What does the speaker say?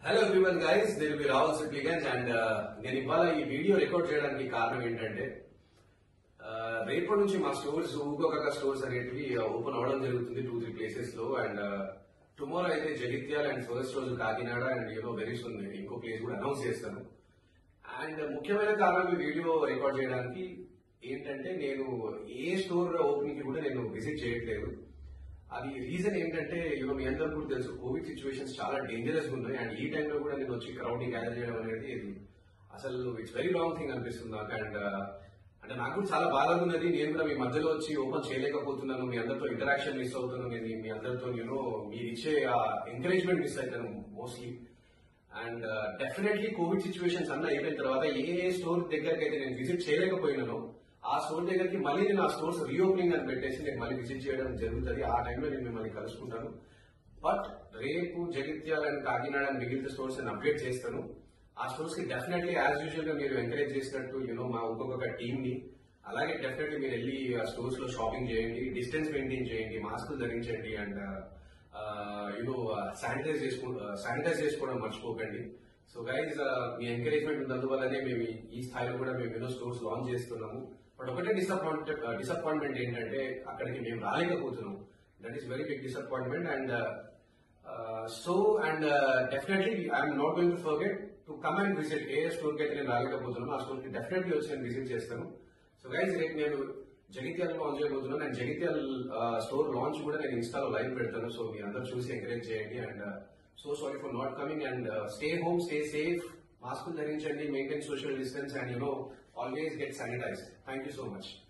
hello everyone guys నేను మీ Rahul Sipligunj and నేను ఇవాళ ఈ వీడియో రికార్డ్ చేయడానికి కారణం ఏంటంటే uh, రేపటి నుంచి మా స్టోర్స్ ఊకొక స్టోర్స్ అనేటివి ఓపెన్ అవడం జరుగుతుంది టూ త్రీ ప్లేసెస్ లో అండ్ టుమారో అయితే జగిత్యాల అండ్ ఫస్ట్ రోజు Kakinada and you know very soon ఇంకో ప్లేస్ కూడా అనౌన్స్ చేస్తాను అండ్ ముఖ్యమైన కారణం ఈ వీడియో రికార్డ్ చేయడానికి ఏంటంటే నేను ఏ స్టోర్ ఓపెనింగ్ కి కూడా నేను విజిట్ చేయట్లేదు అది రీజన్ ఏంటంటే యూనో మీ అందరూ కూడా తెలుసు కోవిడ్ సిచ్యువేషన్స్ చాలా డేంజరస్ ఉన్నాయి అండ్ ఈ టైంలో కూడా నేను వచ్చి క్రౌడ్ ని గ్యాదర్ చేయడం అనేది ఇది అసలు ఇట్స్ వెరీ రాంగ్ థింగ్ అనిపిస్తుంది నాకు అండ్ అంటే నాకు కూడా చాలా బాధగా ఉన్నది నేను కూడా మీ మధ్యలో వచ్చి ఓపెన్ చేయలేకపోతున్నాను మీ అందరితో ఇంటరాక్షన్ మిస్ అవుతున్నాను నేను మీ అందరితో యూనో మీరు ఇచ్చే ఎంకరేజ్మెంట్ మిస్ అవుతాను mostly and definitely covid situations అన్న అయిపోయిన తర్వాత ఏ ఏ స్టోర్ దగ్గరికి అయితే నేను విజిట్ చేయలేకపోయినానో ఆ స్టోర్ దగ్గరికి మళ్ళీ నేను ఆ స్టోర్స్ రీఓపెనింగ్ అని పెట్టేసి నేను మళ్ళీ విజిట్ చేయడం జరుగుతుంది ఆ టైంలో నేను మిమ్మల్ని కలుసుకుంటాను బట్ రేపు జగిత్యాల అండ్ కాకినాడ అండ్ మిగిలిన స్టోర్స్ నేను అప్డేట్ చేస్తాను ఆ స్టోర్స్ కి డెఫినెట్లీ యాజ్ యూజువల్ గా మీరు ఎంకరేజ్ చేసినట్టు యూనో మా ఒక్కొక్క టీమ్ ని అలాగే డెఫినెట్లీ మీరు వెళ్ళి ఆ స్టోర్స్ లో షాపింగ్ చేయండి డిస్టెన్స్ మెయింటైన్ చేయండి మాస్కులు ధరించండి అండ్ యూనో శానిటైజ్ చేసుకో శానిటైజ్ చేసుకోవడం మర్చిపోకండి సో గైజ్ మీ ఎంకరేజ్మెంట్ ఉన్నందువల్లనే మేము ఈ- ఈ స్థాయిలో కూడా మేము ఎన్నో స్టోర్స్ లాంచ్ చేస్తున్నాము బట్ ఒకటే డిసప్పాయింట్ డిసప్పాయింట్మెంట్ ఏంటంటే అక్కడికి మేము రాలేకపోతున్నాం that is very big disappointment and so and definitely I'm not going to forget to come and visit a store కి అయితే నేను రాలేకపోతున్నాను ఆ స్టోర్ కి డెఫినెట్లీ వచ్చి నేను విజిట్ చేస్తాను సో గైజ్ రేపు నేను జగిత్యాల లాంచ్ చేయబోతున్నాను అండ్ జగిత్యాల స్టోర్ లాంచ్ కూడా నేను ఇన్స్టాలో లైవ్ పెడతాను సో మీ అందరూ చూసి ఎంకరేజ్ చేయండి and so sorry for not coming and stay home stay safe మాస్కులు ధరించండి maintain social distance and you know always get sanitize thank you so much